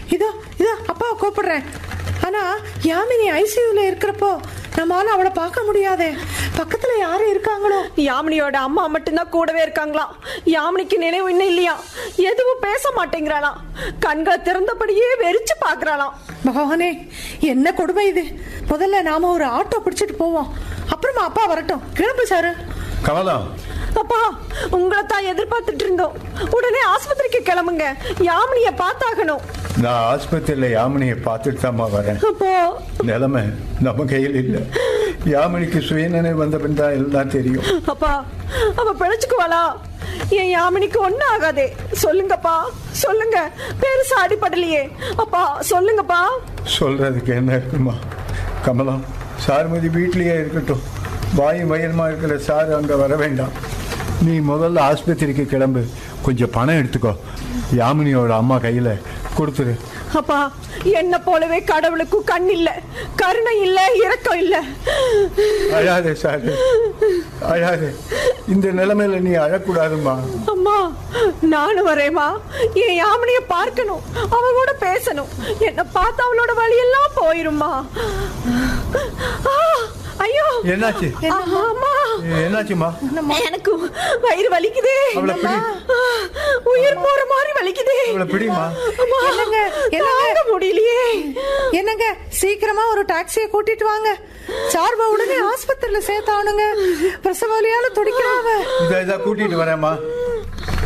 இதோ இதோ அப்பாவை கூப்பிடுறேன் ஆனா யாமினி ஐசியூல இருக்கிறப்போ நம்மளால அவளை பார்க்க முடியாதே பக்கத்துல யாரு இருக்காங்களோ யாமினியோட அம்மா மட்டும்தான் கூடவே இருக்காங்களாம் யாமினிக்கு நினைவு இன்னும் இல்லையா எதுவும் பேச மாட்டேங்கிறாளாம் கண்களை திறந்தபடியே வெறிச்சு பாக்குறாளாம் பகவானே என்ன கொடுமை இது முதல்ல நாம ஒரு ஆட்டோ பிடிச்சிட்டு போவோம் அப்புறமா அப்பா வரட்டும் கிளம்பு சாரு கமலா அப்பா உங்களை தான் எதிர்பார்த்துட்டு இருந்தோம் உடனே ஆஸ்பத்திரிக்கு கிளம்புங்க யாமினிய பார்த்தாகணும் நான் ஆஸ்பத்திரியில் யாமினியை பார்த்துட்டு தாம்மா வரேன் அப்போ நிலைமை நம்ம கையில் இல்லை யாமினிக்கு சுயநினைவு வந்த பின் தான் எல்லாம் தெரியும் அப்பா அவ பிழைச்சுக்குவாளா என் யாமினிக்கு ஒண்ணும் ஆகாதே சொல்லுங்கப்பா சொல்லுங்க பெருசா அடிபடலையே அப்பா சொல்லுங்கப்பா சொல்றதுக்கு என்ன இருக்குமா கமலா சாருமதி வீட்லயே இருக்கட்டும் வாயும் வயலுமா இருக்கிற சார் அங்கே வர வேண்டாம் நீ முதல்ல ஆஸ்பத்திரிக்கு கிளம்பு கொஞ்சம் பணம் எடுத்துக்கோ யாமினியோட அம்மா கையில் கொடுத்துரு அப்பா என்ன போலவே கடவுளுக்கும் கண் இல்ல கருணை இல்ல இரக்கம் இல்ல அழாதே சார் அழாதே இந்த நிலைமையில நீ அழக்கூடாதும்மா அம்மா நானும் வரேம்மா என் யாமினிய பார்க்கணும் அவ கூட பேசணும் என்ன பார்த்து அவளோட வழியெல்லாம் போயிரும்மா ஆ, ஐயோ என்னாச்சு அம்மா என்னாச்சுமா எனக்கு வயிறு வலிக்குதே அவளை பிடி. ஆ, உயிர் போற மாதிரி வலிக்குதே அவளை பிடிமா அம்மா, என்னங்க, என்னங்க? தாங்க முடியலையே என்னங்க சீக்கிரமா ஒரு டாக்ஸியை கூட்டிட்டு வாங்க சார்பா உடனே ஆஸ்பத்திரியில சேர்த்தானுங்க பிரசவ வலியால துடிக்கிறாவ இதை இதை கூட்டிட்டு வரேம்மா